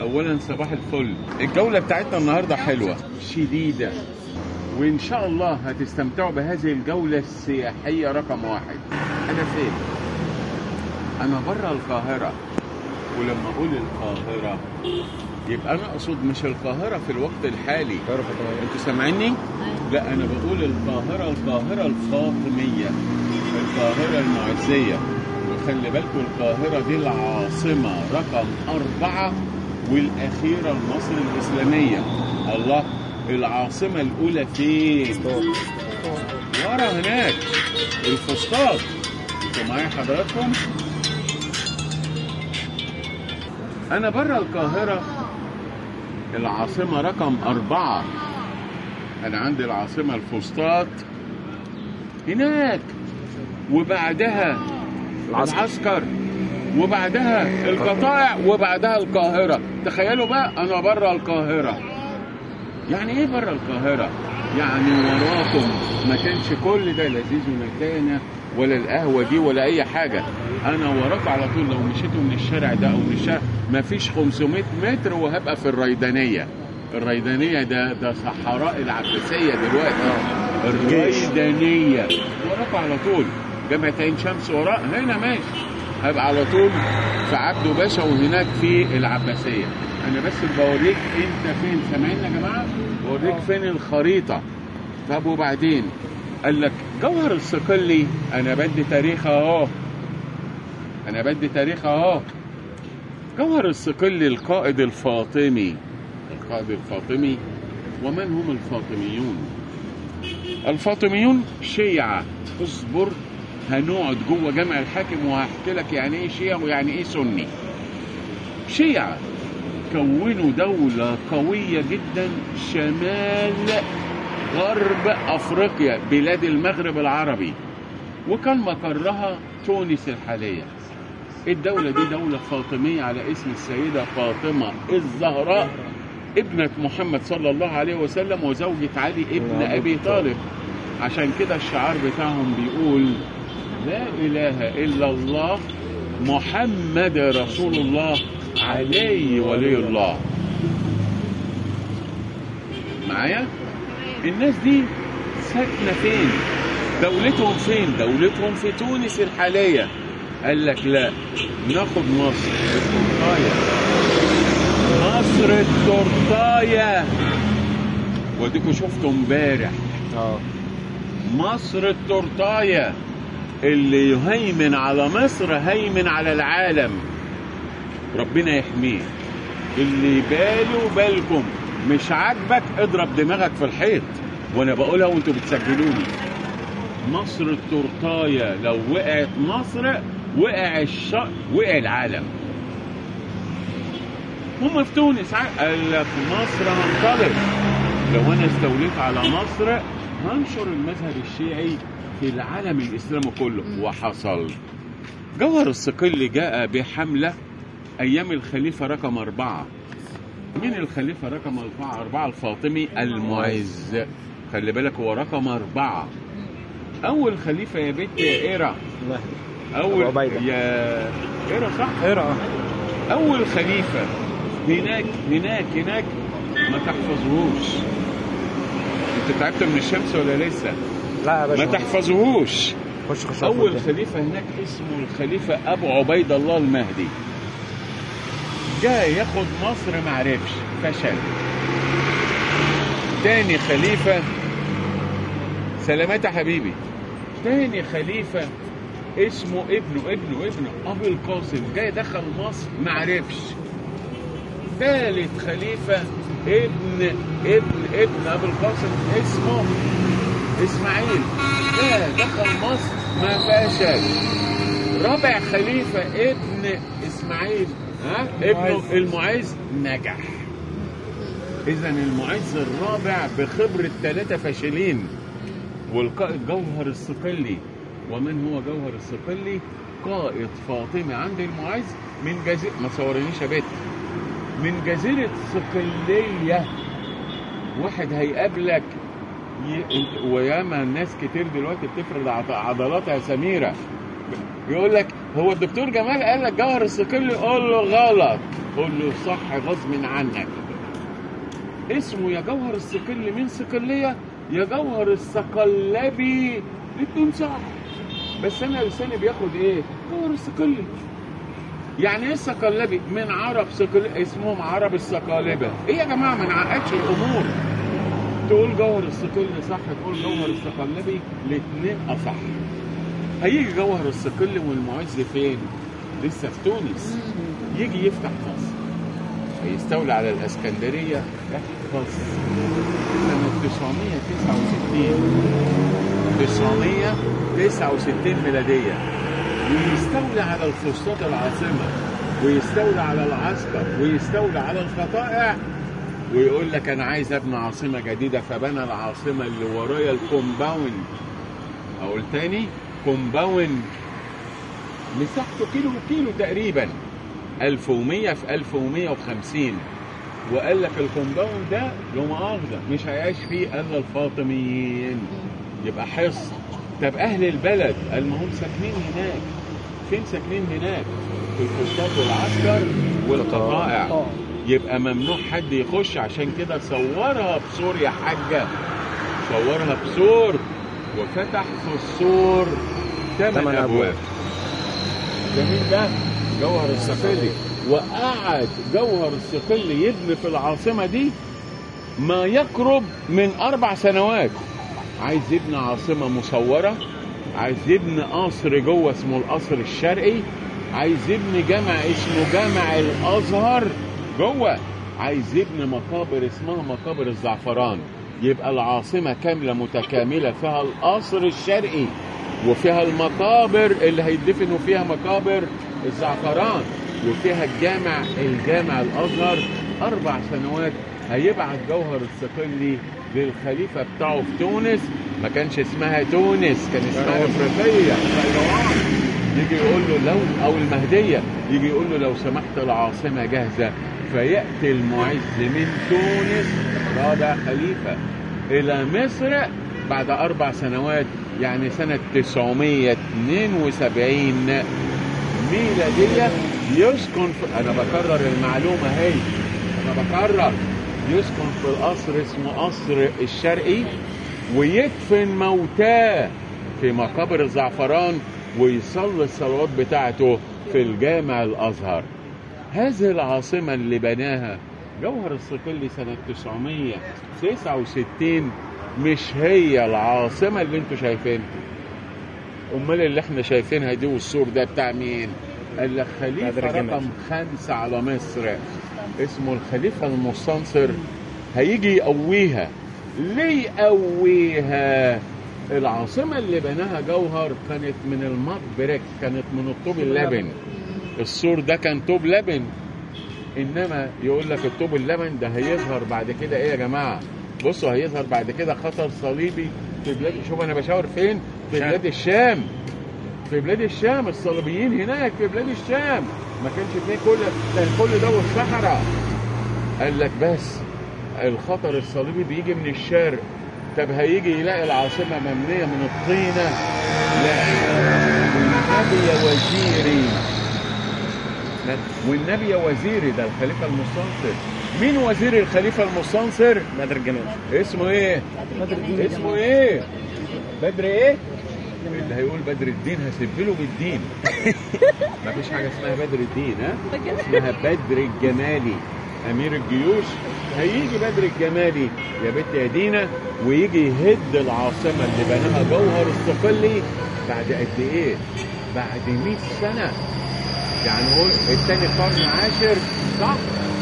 اولا صباح الفل الجوله بتاعتنا النهارده حلوه شديده وان شاء الله هتستمتعوا بهذه الجوله السياحيه رقم واحد انا فين انا بره القاهره ولما اقول القاهره يبقى انا اقصد مش القاهره في الوقت الحالي انتوا سامعيني لا انا بقول القاهره القاهره الفاطميه القاهره المعزيه وخلي بالكم القاهره دي العاصمه رقم اربعه والاخيره لمصر الاسلاميه الله العاصمه الاولى فين ورا هناك الفسطاط انتوا معايا حضراتكم انا بره القاهره العاصمه رقم اربعه انا عندي العاصمه الفسطاط هناك وبعدها العسكر. العسكر وبعدها القطائع وبعدها القاهره تخيلوا بقى انا بره القاهره يعني ايه بره القاهره يعني وراكم ما كانش كل ده لذيذ ونتانه ولا القهوه دي ولا اي حاجه انا وراكم على طول لو مشيتوا من الشارع ده او من الشارع ما فيش 500 متر وهبقى في الريدانيه الريدانيه ده ده صحراء العباسيه دلوقتي الريدانيه وراكم على طول جامعه عين شمس وراء هنا ماشي هبقى على طول في عبده باشا وهناك في العباسيه انا بس بوريك انت فين سامعين يا جماعه بوريك فين الخريطه طب وبعدين قال لك جوهر الصقلي انا بدي تاريخ اهو انا بدي تاريخ اهو جوهر الصقلي القائد الفاطمي القائد الفاطمي ومن هم الفاطميون الفاطميون شيعة اصبر هنقعد جوه جامع الحاكم وهحكي لك يعني ايه شيعة ويعني ايه سني شيعة كونوا دولة قوية جدا شمال غرب افريقيا بلاد المغرب العربي وكان مقرها تونس الحالية الدولة دي دولة فاطمية على اسم السيدة فاطمة الزهراء ابنة محمد صلى الله عليه وسلم وزوجة علي ابن أبي طالب عشان كده الشعار بتاعهم بيقول لا إله إلا الله محمد رسول الله عليه ولي الله معايا الناس دي ساكنة فين دولتهم فين دولتهم في تونس الحالية قال لك لا ناخد مصر التورتاية مصر التورتاية وديكوا شفتوا امبارح اه مصر التورتاية اللي يهيمن على مصر هيمن على العالم ربنا يحميه اللي باله بالكم مش عاجبك اضرب دماغك في الحيط وانا بقولها وانتوا بتسجلوني مصر التورتاية لو وقعت مصر وقع الشر وقع العالم هم في تونس ع- قال لك مصر هنطلق لو انا استوليت على مصر هنشر المذهب الشيعي في العالم الاسلامي كله وحصل جوهر الصقلي جاء بحملة ايام الخليفة رقم اربعة مين الخليفة رقم أربعة؟ أربعة الفاطمي المعز خلي بالك هو رقم أربعة أول خليفة يا بنت يا إيرا مهدي أول أبو عبيدة. يا إيرا صح؟ اقرا أول خليفة هناك هناك هناك ما تحفظوهوش أنت تعبت من الشمس ولا لسه؟ لا يا باشا ما تحفظوهوش خش خش أول خش. خليفة هناك اسمه الخليفة أبو عبيد الله المهدي جاء ياخد مصر معرفش فشل تاني خليفة سلامات يا حبيبي تاني خليفة اسمه ابنه ابنه ابنه أبو القاسم جاي دخل مصر معرفش ثالث خليفة ابن ابن ابن أبو القاسم اسمه اسماعيل ده دخل مصر ما فشل رابع خليفة ابن اسماعيل ها ابنه المعز. المعز نجح اذا المعز الرابع بخبرة ثلاثة فاشلين والقائد جوهر الصقلي ومن هو جوهر الصقلي قائد فاطمي عند المعز من جزيرة ما تصورنيش يا بيت من جزيرة صقلية واحد هيقابلك ي... انت- وياما الناس كتير دلوقتي بتفرض عض- عضلاتها سميرة يقول لك هو الدكتور جمال قال لك جوهر الصقلي قول له غلط قول له صح غصب عنك اسمه يا جوهر الصقلي من صقليه يا جوهر الصقلبي الاتنين صح بس انا لساني بياخد ايه جوهر الصقلي يعني ايه الصقلبي من عرب صقل اسمهم عرب الصقالبه ايه يا جماعه ما نعقدش الامور تقول جوهر الصقلي صح تقول جوهر الصقلبي الاثنين اصح هيجي جوهر الصقلي والمعز فين لسه في تونس يجي يفتح مصر هيستولي على الاسكندريه يفتح مصر سنه 969 969 ميلاديه ويستولي على الفسطاط العاصمه ويستولي على العسكر ويستولي على القطائع ويقول لك انا عايز ابني عاصمه جديده فبنى العاصمه اللي ورايا الكومباوند اقول تاني كومباوند مساحته كيلو كيلو تقريبا 1100 في 1150 وقال لك الكومباوند ده لو مؤاخذه مش هيعيش فيه الا الفاطميين يبقى حصن طب اهل البلد قال ما هم ساكنين هناك فين ساكنين هناك في الفسطاط والعسكر والقطائع اه يبقى ممنوع حد يخش عشان كده صورها بسور يا حاجة صورها بسور وفتح في السور ثمان ثمان أبواب أبواب. جميل ده جوهر الصقلي وقعد جوهر الصقلي يبني في العاصمة دي ما يقرب من أربع سنوات عايز يبني عاصمة مصورة عايز يبني قصر جوه اسمه القصر الشرقي عايز يبني جامع اسمه جامع الأزهر جوه عايز يبني مقابر اسمها مقابر الزعفران يبقى العاصمة كاملة متكاملة فيها القصر الشرقي وفيها المقابر اللي هيدفنوا فيها مقابر الزعفران وفيها الجامع الجامع الازهر اربع سنوات هيبعت جوهر الصقلي للخليفه بتاعه في تونس ما كانش اسمها تونس كان اسمها افريقيه القيروان. يجي يقول له لو او المهديه يجي يقول له لو سمحت العاصمه جاهزه فياتي المعز من تونس رابع خليفه الى مصر بعد اربع سنوات يعني سنه 972 ميلاديه يسكن في انا بكرر المعلومه هي انا بكرر يسكن في القصر اسمه قصر الشرقي ويدفن موتاه في مقابر الزعفران ويصلي الصلوات بتاعته في الجامع الازهر هذه العاصمه اللي بناها جوهر الصقلي سنه 969 مش هي العاصمه اللي انتوا شايفينها امال اللي احنا شايفينها دي والسور ده بتاع مين قال لك خليفه بدر الجمال. رقم خمسة على مصر اسمه الخليفه المستنصر هيجي يقويها ليه يقويها العاصمه اللي بناها جوهر كانت من المط بريك كانت من الطوب اللبن السور ده كان طوب لبن انما يقول لك الطوب اللبن ده هيظهر بعد كده ايه يا جماعه بصوا هيظهر بعد كده خطر صليبي في بلاد شوف انا بشاور فين في شام. بلاد الشام في بلاد الشام الصليبيين هناك في بلاد الشام ما كانش فيه كل كان كل ده والصحراء قال لك بس الخطر الصليبي بيجي من الشرق طب هيجي يلاقي العاصمة مبنية من الطينة لا والنبي يا وزيري لا، والنبي يا وزيري ده الخليفة المستنصر مين وزير الخليفة المستنصر بدر الجمال اسمه ايه بدر الدين اسمه ايه بدر ايه اللي هيقول بدر الدين هسيب له بالدين مفيش حاجه اسمها بدر الدين ها اسمها بدر الجمالي امير الجيوش هيجي بدر الجمالي يا بنت يا دينا ويجي يهد العاصمه اللي بناها جوهر الصقلي بعد قد ايه بعد 100 سنه يعني هو الثاني قرن عاشر صح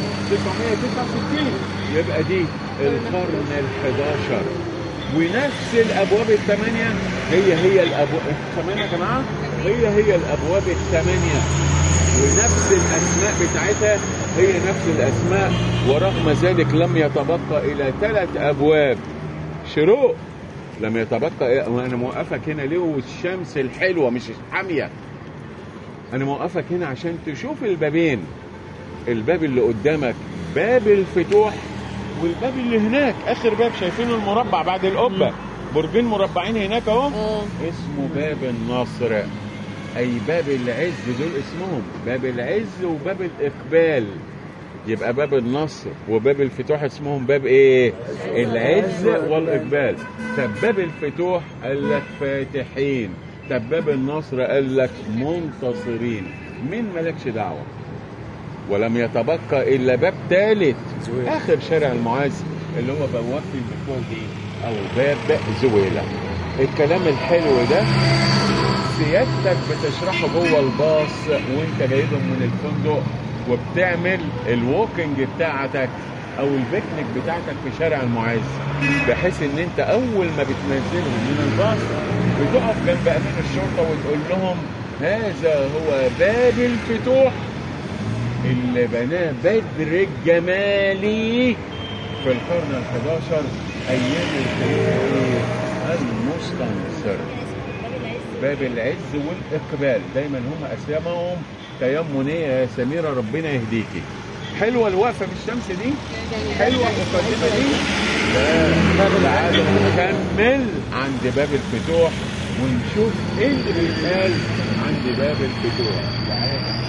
969 يبقى دي القرن ال11 ونفس الابواب الثمانيه هي هي الابواب الثمانيه يا جماعه هي هي الابواب الثمانيه ونفس الاسماء بتاعتها هي نفس الاسماء ورغم ذلك لم يتبقى الى ثلاث ابواب شروق لم يتبقى وانا موقفك هنا ليه والشمس الحلوه مش حاميه انا موقفك هنا عشان تشوف البابين الباب اللي قدامك باب الفتوح والباب اللي هناك اخر باب شايفين المربع بعد القبه برجين مربعين هناك اهو اه اسمه باب النصر اي باب العز دول اسمهم باب العز وباب الاقبال يبقى باب النصر وباب الفتوح اسمهم باب ايه العز والاقبال طب باب الفتوح قال لك فاتحين طب باب النصر قال لك منتصرين مين مالكش دعوه ولم يتبقى الا باب ثالث زويل. اخر شارع المعز اللي هو بوابه البتوع دي او باب زويله الكلام الحلو ده سيادتك بتشرحه جوه الباص وانت جايبهم من الفندق وبتعمل الووكينج بتاعتك او البيكنيك بتاعتك في شارع المعز بحيث ان انت اول ما بتنزلهم من الباص بتقف جنب امين الشرطه وتقول لهم هذا هو باب الفتوح اللي بناه بدر الجمالي في القرن ال11 ايام الخليفه المستنصر باب العز والاقبال دايما هم اسامهم تيمنيه يا سميره ربنا يهديكي حلوه الوقفه في الشمس دي حلوه المقدمه دي لا تعالوا نكمل عند باب الفتوح ونشوف ايه اللي بيتقال عند باب الفتوح تعالى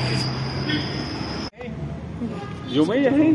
يومية اهي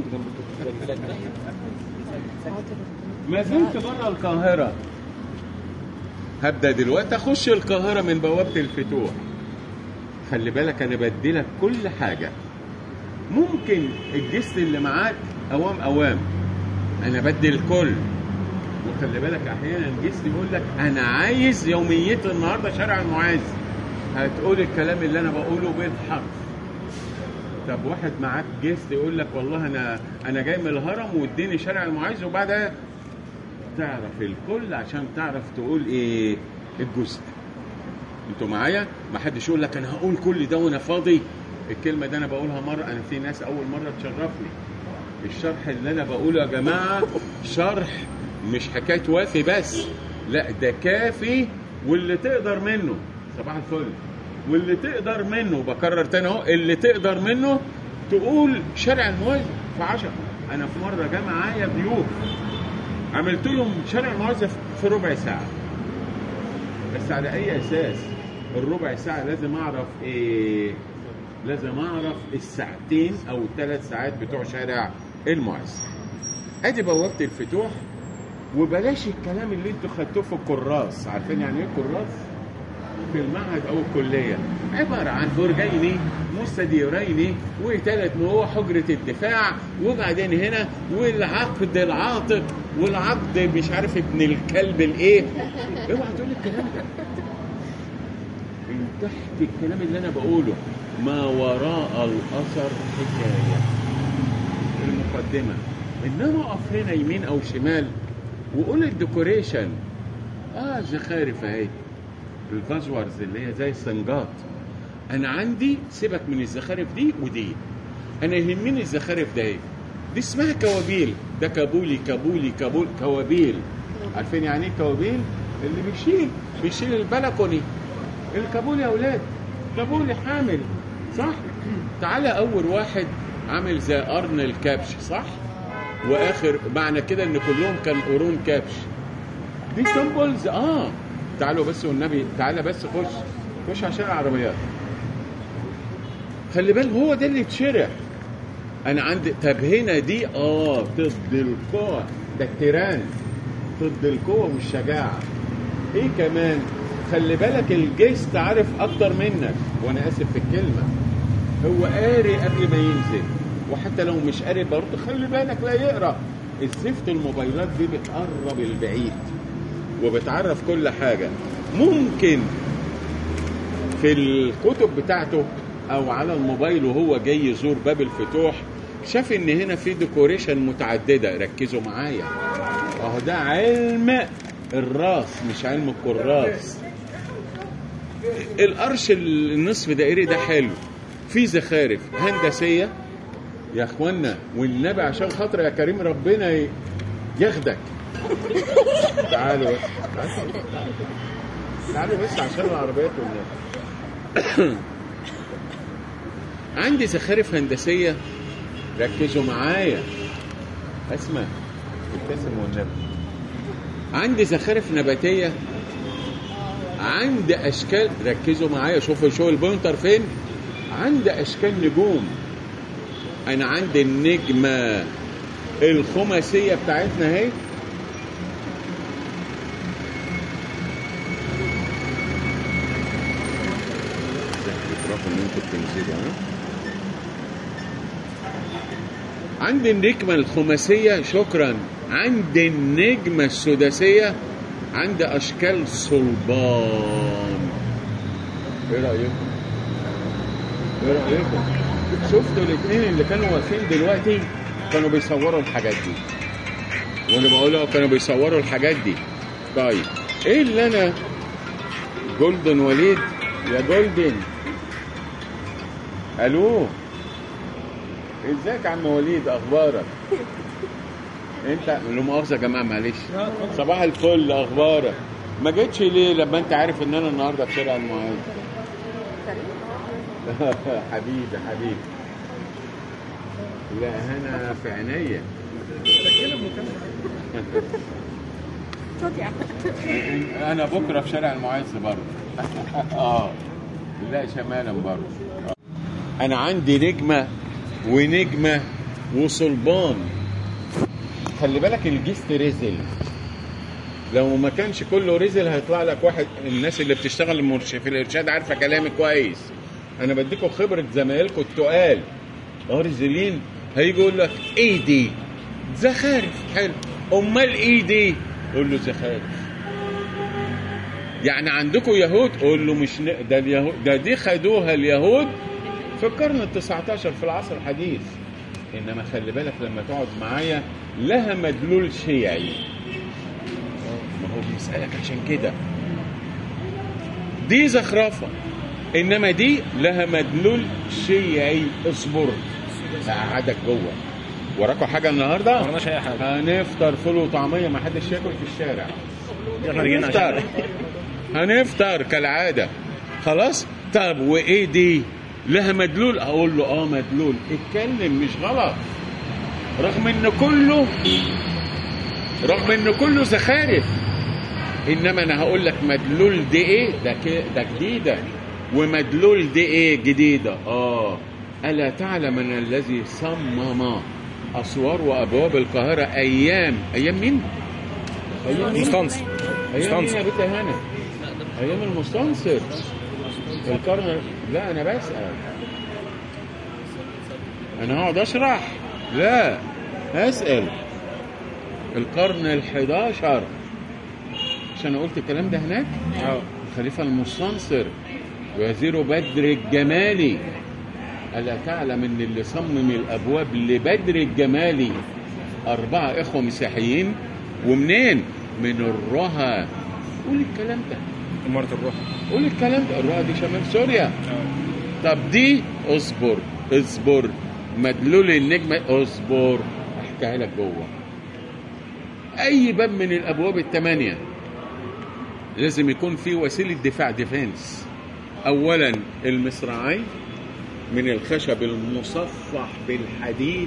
ما زلت بره القاهرة هبدأ دلوقتي أخش القاهرة من بوابة الفتوح خلي بالك أنا بديلك كل حاجة ممكن الجست اللي معاك أوام أوام أنا بدي الكل وخلي بالك أحيانا الجست يقول لك أنا عايز يوميتي النهاردة شارع المعز هتقول الكلام اللي أنا بقوله بالحرف طب واحد معاك جيست يقول لك والله انا انا جاي من الهرم واديني شارع المعز وبعدها تعرف الكل عشان تعرف تقول ايه الجزء انتوا معايا ما حدش يقول لك انا هقول كل ده وانا فاضي الكلمه دي انا بقولها مره انا في ناس اول مره تشرفني الشرح اللي انا بقوله يا جماعه شرح مش حكايه وافي بس لا ده كافي واللي تقدر منه صباح الفل واللي تقدر منه بكرر تاني اهو اللي تقدر منه تقول شارع المعز في عشرة انا في مره جه معايا ضيوف عملت لهم شارع المعز في ربع ساعه بس على اي اساس الربع ساعه لازم اعرف ايه لازم اعرف الساعتين او الثلاث ساعات بتوع شارع المعز ادي بوابه الفتوح وبلاش الكلام اللي انتوا خدتوه في الكراس عارفين يعني ايه كراس في المعهد او الكليه عباره عن برجين مستديرين وثلاث هو حجره الدفاع وبعدين هنا والعقد العاطق والعقد مش عارف ابن الكلب الايه اوعى تقول الكلام ده من تحت الكلام اللي انا بقوله ما وراء الاثر حكايه المقدمه انما اقف هنا يمين او شمال وقول الديكوريشن اه زخارف اهي الفازورز اللي هي زي السنجات انا عندي سيبك من الزخارف دي ودي انا يهمني الزخارف ده ايه دي اسمها كوابيل ده كابولي كابولي كابول كوابيل عارفين يعني ايه كوابيل اللي بيشيل بيشيل البلكوني الكابولي يا اولاد كابولي حامل صح تعالى اول واحد عامل زي قرن الكبش صح واخر معنى كده ان كلهم كان قرون كبش دي سمبلز اه تعالوا بس والنبي تعالى بس خش خش عشان العربيات خلي بالك هو ده اللي اتشرح انا عندي طب هنا دي اه ضد القوة ده التيران ضد القوة والشجاعة ايه كمان خلي بالك الجيست عارف اكتر منك وانا اسف في الكلمة هو قاري قبل ما ينزل وحتى لو مش قاري برضه خلي بالك لا يقرا الزفت الموبايلات دي بتقرب البعيد وبتعرف كل حاجة ممكن في الكتب بتاعته او على الموبايل وهو جاي يزور باب الفتوح شاف ان هنا في ديكوريشن متعدده ركزوا معايا اهو ده علم الراس مش علم الكراس القرش النصف دائري ده حلو في زخارف هندسيه يا اخوانا والنبي عشان خاطر يا كريم ربنا ي- ياخدك تعالوا بس تعالوا بس عشان العربيات والنبي عندي زخارف هندسيه ركزوا معايا اسمع ابتسم والنبي عندي زخارف نباتيه عند اشكال ركزوا معايا شوفوا شو البوينتر فين عند اشكال نجوم انا عندي النجمه الخماسيه بتاعتنا اهي بتروحوا ان انتوا بتنزلوا ها عند النجمة الخماسية شكرا عند النجمة السداسية عند أشكال صلبان إيه رأيكم؟ إيه رأيكم؟ شفتوا الاثنين اللي كانوا واقفين دلوقتي كانوا بيصوروا الحاجات دي وأنا بقول لهم كانوا بيصوروا الحاجات دي طيب إيه اللي أنا جولدن وليد يا جولدن ألو ازيك يا عم وليد اخبارك انت لا مؤاخذه يا جماعه معلش صباح الفل اخبارك ما جيتش ليه لما انت عارف ان انا النهارده في شارع المعز حبيبي حبيبي لا انا في عينيا صوت يا عم انا بكره في شارع المعز برضه اه لا شمالا برضه انا عندي نجمه ونجمه وصلبان خلي بالك الجست رزل لو ما كانش كله رزل هيطلع لك واحد الناس اللي بتشتغل المرش- في الارشاد عارفه كلامي كويس انا بديكم خبره زمايلكم التقال اه رزلين هيجي يقول لك ايه دي زخارف حلو امال ايه دي قول له زخارف يعني عندكم يهود قول له مش ن... ده اليهود ده دي خدوها اليهود في القرن ال 19 في العصر الحديث انما خلي بالك لما تقعد معايا لها مدلول شيعي ما هو بيسالك عشان كده دي زخرفه انما دي لها مدلول شيعي اصبر هقعدك جوه وراكوا حاجه النهارده؟ ما وراناش اي حاجه هنفطر فول وطعميه ما حدش ياكل في الشارع احنا جينا هنفطر عشان هنفطر كالعادة خلاص طب وايه دي لها مدلول اقول له اه مدلول اتكلم مش غلط رغم ان كله رغم ان كله زخارف انما انا هقول لك مدلول دي ايه ده ك- ده جديده ومدلول دي ايه جديده اه الا تعلم ان الذي صمم اسوار وابواب القاهره ايام ايام مين ايام مين مستنصر ايام مين مستنصر. يا بنت هنا ايام المستنصر القرن لا انا بسال انا هقعد اشرح لا هسال القرن ال11 عشان أنا قلت الكلام ده هناك اه الخليفه المستنصر وزير بدر الجمالي ألا تعلم إن اللي صمم الأبواب لبدر الجمالي أربعة إخوة مسيحيين ومنين؟ من الرها قول الكلام ده مرة الروح قول الكلام ده الرها دي شمال سوريا اه طب دي اصبر اصبر مدلول النجمة اصبر احكيها لك جوه اي باب من الابواب الثمانية لازم يكون فيه وسيلة دفاع ديفنس اولا المصراعي من الخشب المصفح بالحديد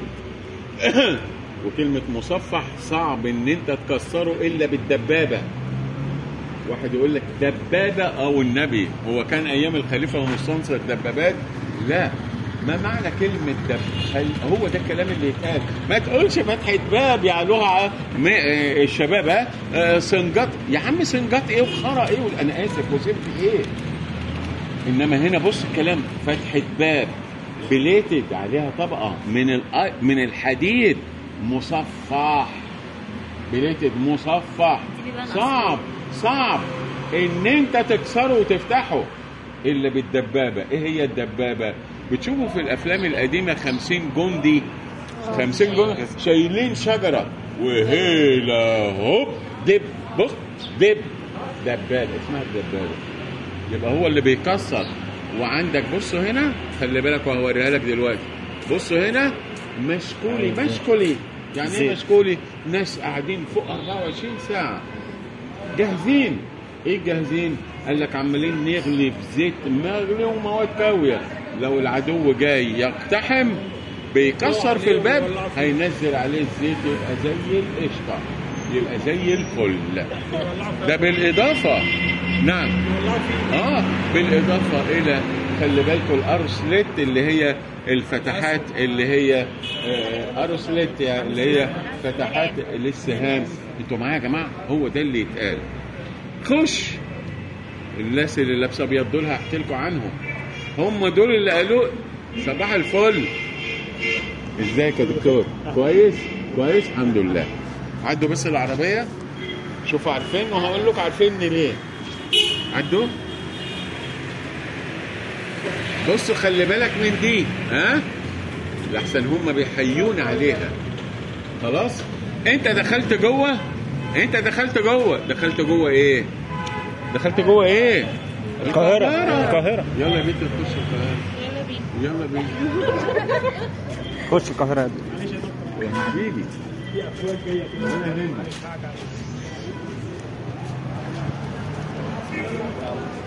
وكلمة مصفح صعب ان انت تكسره الا بالدبابة واحد يقول لك دبابة او النبي هو كان ايام الخليفة المستنصر دبابات لا ما معنى كلمة دب خل- هو ده الكلام اللي يتقال ما تقولش فتحة باب يا لغة م- آه، الشباب ها آه، سنجات يا عم سنجات ايه وخرا ايه وال- انا اسف وسبت ايه انما هنا بص الكلام فتحة باب بليتد عليها طبقة من الأ- من الحديد مصفح بليتد مصفح صعب صعب ان انت تكسره وتفتحه الا بالدبابه ايه هي الدبابه بتشوفوا في الافلام القديمه خمسين جندي خمسين جندي شايلين شجره وهيلا هوب دب بص دب دبابه اسمها الدبابه يبقى هو اللي بيكسر وعندك بصوا هنا خلي بالك وهوريها لك دلوقتي بصوا هنا مشكولي مشكولي يعني ايه زيت. مشكولي ناس قاعدين فوق 24 ساعه جاهزين ايه جاهزين قال لك عمالين نغلي في زيت مغلي ومواد كاويه لو العدو جاي يقتحم بيكسر في الباب هينزل عليه الزيت يبقى زي القشطه يبقى زي الفل ده بالاضافه نعم اه بالاضافه الى خلي بالكم الارسلت اللي هي الفتحات اللي هي آه، ارسلت يعني اللي هي فتحات للسهام انتوا معايا يا جماعه هو ده اللي يتقال خش الناس اللي لابسه ابيض دول هحكي لكم عنهم هم دول اللي قالوا صباح الفل ازيك يا دكتور كويس كويس الحمد لله عدوا بس العربيه شوفوا عارفين وهقول لكم عارفيني ليه عدوا بصوا خلي بالك من دي ها لحسن هم بيحيون عليها خلاص انت دخلت جوه انت دخلت جوه دخلت جوه ايه دخلت جوه ايه القاهرة القاهرة يلا يا بنت نخش القاهره يلا بينا يلا بينا خش القاهرة يا حبيبي ولا يهمك